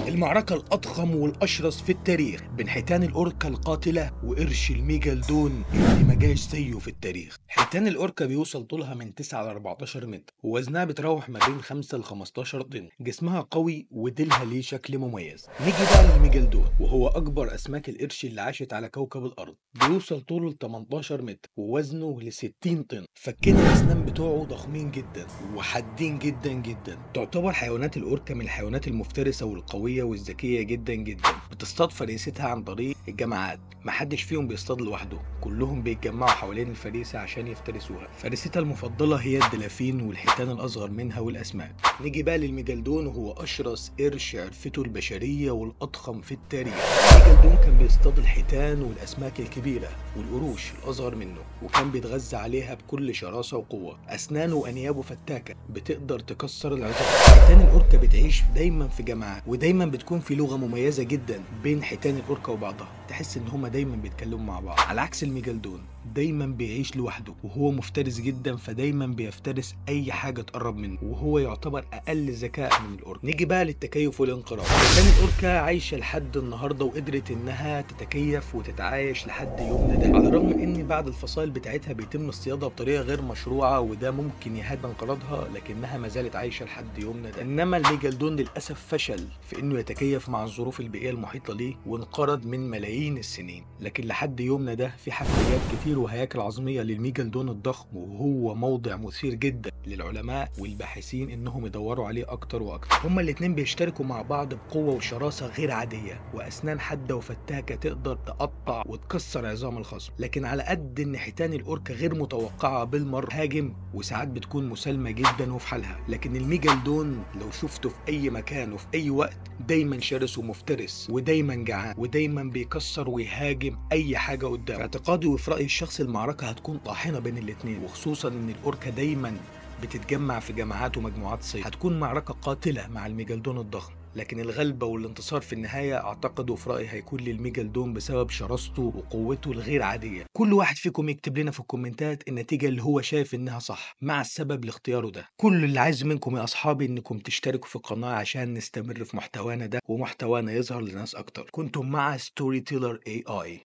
المعركة الأضخم والأشرس في التاريخ بين حيتان الأوركا القاتلة وقرش الميجالدون اللي ما جاش زيه في التاريخ حيتان الأوركا بيوصل طولها من 9 ل 14 متر ووزنها بتراوح ما بين 5 ل 15 طن جسمها قوي وديلها ليه شكل مميز نيجي بقى للميجالدون وهو أكبر أسماك القرش اللي عاشت على كوكب الأرض بيوصل طوله ل 18 متر ووزنه ل 60 طن فكين الأسنان بتوعه ضخمين جدا وحادين جدا جدا تعتبر حيوانات الأوركا من الحيوانات المفترسة والقوية والذكية جدا جدا بتصطاد فريستها عن طريق الجماعات محدش فيهم بيصطاد لوحده كلهم بيتجمعوا حوالين الفريسة عشان يفترسوها فريستها المفضلة هي الدلافين والحيتان الأصغر منها والأسماك نيجي بقى للميجالدون وهو أشرس قرش عرفته البشرية والأضخم في التاريخ الميجالدون كان بيصطاد الحيتان والأسماك الكبيرة والقروش الأصغر منه وكان بيتغذى عليها بكل شراسة وقوة أسنانه وأنيابه فتاكة بتقدر تكسر العظام حيتان الأوركا بتعيش دايما في جماعات ودايما بتكون في لغة مميزة جدا بين حيتان الأوركا وبعضها تحس إن هما دايما بيتكلموا مع بعض على عكس الميجالدون دايما بيعيش لوحده وهو مفترس جدا فدايما بيفترس اي حاجه تقرب منه وهو يعتبر اقل ذكاء من الاوركا نيجي بقى للتكيف والانقراض كان الاوركا عايشه لحد النهارده وقدرت انها تتكيف وتتعايش لحد يومنا ده على الرغم ان بعد الفصائل بتاعتها بيتم اصطيادها بطريقه غير مشروعه وده ممكن يهدى انقراضها لكنها ما زالت عايشه لحد يومنا ده انما الميجالدون للاسف فشل في انه يتكيف مع الظروف البيئيه المحيطه ليه وانقرض من ملايين السنين لكن لحد يومنا ده في حفريات كتير وهياكل عظميه للميجالدون الضخم وهو موضع مثير جدا للعلماء والباحثين انهم يدوروا عليه اكتر واكتر هما الاتنين بيشتركوا مع بعض بقوه وشراسه غير عاديه واسنان حاده وفتاكه تقدر تقطع وتكسر عظام الخصم لكن على قد ان حيتان الاوركا غير متوقعه بالمره هاجم وساعات بتكون مسالمه جدا وفي حالها لكن الميجالدون لو شفته في اي مكان وفي اي وقت دايما شرس ومفترس ودايما جعان ودايما بيكسر ويهاجم اي حاجه قدامه في اعتقادي وفي رايي الشخصي المعركه هتكون طاحنه بين الاتنين وخصوصا ان الاوركا دايما بتتجمع في جماعات ومجموعات صيد هتكون معركة قاتلة مع الميجالدون الضخم لكن الغلبة والانتصار في النهاية أعتقد وفي رأيي هيكون للميجالدون بسبب شراسته وقوته الغير عادية كل واحد فيكم يكتب لنا في الكومنتات النتيجة اللي هو شايف إنها صح مع السبب لاختياره ده كل اللي عايز منكم يا أصحابي إنكم تشتركوا في القناة عشان نستمر في محتوانا ده ومحتوانا يظهر لناس أكتر كنتم مع ستوري تيلر اي اي